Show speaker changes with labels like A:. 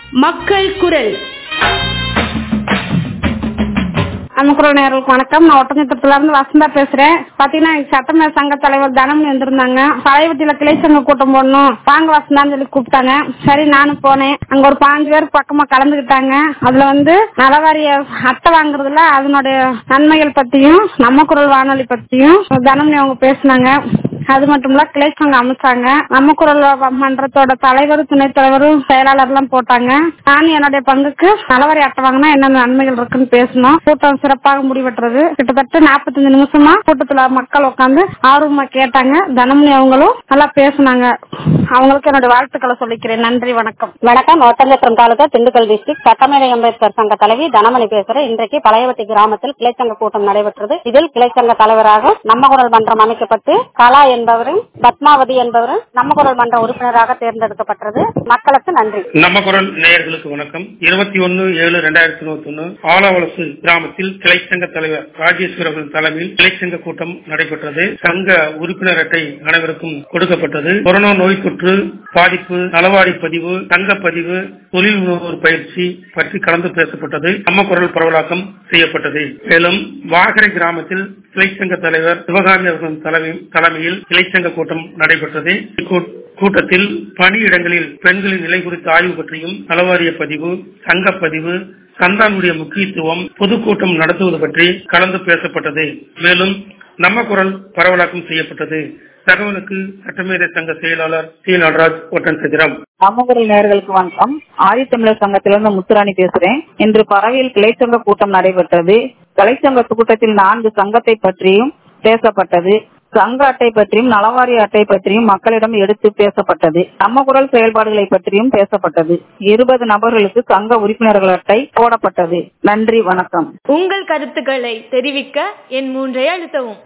A: மக்கள் குரல்
B: நமக்குள்ள நேர்களுக்கு வணக்கம் நான் ஒட்டஞ்சத்திரத்துல இருந்து வசந்தா பேசுறேன் பாத்தீங்கன்னா எங்க சட்டமேல சங்க தலைவர் தனம்னு வந்திருந்தாங்க பழையபட்டியில கிளை சங்க கூட்டம் போடணும் வாங்க வசந்தான்னு சொல்லி கூப்பிட்டாங்க சரி நானும் போனேன் அங்க ஒரு பாஞ்சு பேர் பக்கமா கலந்துக்கிட்டாங்க அதுல வந்து நலவாரிய அட்டை வாங்குறதுல அதனுடைய நன்மைகள் பத்தியும் நம்ம குரல் வானொலி பத்தியும் தனம்னு அவங்க பேசினாங்க அது மட்டும் இல்ல கிளை சங்கம் அமைச்சாங்க நம்ம குரல் மன்றத்தோட தலைவர் துணைத் தலைவரும் செயலாளர் எல்லாம் போட்டாங்க நான் என்னுடைய பங்குக்கு நலவரி அட்டை வாங்கினா என்னென்ன நன்மைகள் இருக்குன்னு பேசணும் கூட்டம் சிறப்பாக முடிவெட்டுறது கிட்டத்தட்ட நாற்பத்தஞ்சு நிமிஷமா கூட்டத்துல மக்கள் உட்காந்து ஆர்வமா கேட்டாங்க தனமணி அவங்களும் நல்லா பேசுனாங்க அவங்களுக்கு என்னோட வாழ்த்துக்களை சொல்லிக்கிறேன் நன்றி வணக்கம்
C: வணக்கம் ஒட்டஞ்சத்திரம் தாலுகா திண்டுக்கல் டிஸ்ட்ரிக்ட் சட்டமேதை அம்பேத்கர் சங்க தலைவி தனமணி பேசுறேன் இன்றைக்கு பழையவட்டி கிராமத்தில் கிளைச்சங்க கூட்டம் நடைபெற்றது இதில் கிளைச்சங்க தலைவராக நம்ம குரல் மன்றம் அமைக்கப்பட்டு கலா என்பவரும் பத்மாவதி என்பவரும் நம்ம குரல் மன்ற உறுப்பினராக தேர்ந்தெடுக்கப்பட்டது மக்களுக்கு நன்றி
D: நம்ம குரல் நேயர்களுக்கு வணக்கம் இருபத்தி ஒன்னு ஏழு ரெண்டாயிரத்தி இருபத்தி ஒன்னு ஆலவலசு கிராமத்தில் கிளைச்சங்க தலைவர் ராஜேஸ்வர் அவர்கள் தலைமையில் கிளைச்சங்க கூட்டம் நடைபெற்றது சங்க உறுப்பினர் அட்டை அனைவருக்கும் கொடுக்கப்பட்டது கொரோனா நோய் தொற்று பாதிப்பு நலவாரி பதிவு சங்க பதிவு தொழில் முனைவோர் பயிற்சி பற்றி கலந்து பேசப்பட்டது நம்ம குரல் பரவலாக்கம் செய்யப்பட்டது மேலும் வாகரை கிராமத்தில் கிளைச்சங்க தலைவர் சிவகாமி அவர்களின் தலைமை- தலைமையில் கிளைச்சங்க கூட்டம் நடைபெற்றது இக்கூ- கூட்டத்தில் பணியிடங்களில் பெண்களின் நிலை குறித்த ஆய்வு பற்றியும் நலவாரிய பதிவு சங்க பதிவு சந்தானுடைய முக்கியத்துவம் பொதுக்கூட்டம் நடத்துவது பற்றி கலந்து பேசப்பட்டது மேலும் நம்ம குரல் பரவலாக்கம் செய்யப்பட்டது தகவலுக்கு சட்டமேதை சங்க செயலாளர் சி நடராஜ் ஒட்டன் சதிரம்
E: சமூகல் நேயர்களுக்கு வணக்கம் ஆதித்தமிழர் சங்கத்திலிருந்து முத்துராணி பேசுறேன் இன்று பறவையில் கிளைச்சங்க கூட்டம் நடைபெற்றது கிளைச்சங்க கூட்டத்தில் நான்கு சங்கத்தை பற்றியும் பேசப்பட்டது சங்க அட்டை பற்றியும் நலவாரிய அட்டை பற்றியும் மக்களிடம் எடுத்து பேசப்பட்டது நம்ம குரல் செயல்பாடுகளை பற்றியும் பேசப்பட்டது இருபது நபர்களுக்கு சங்க உறுப்பினர்கள் அட்டை போடப்பட்டது நன்றி வணக்கம்
A: உங்கள் கருத்துக்களை தெரிவிக்க என் மூன்றை அழுத்தவும்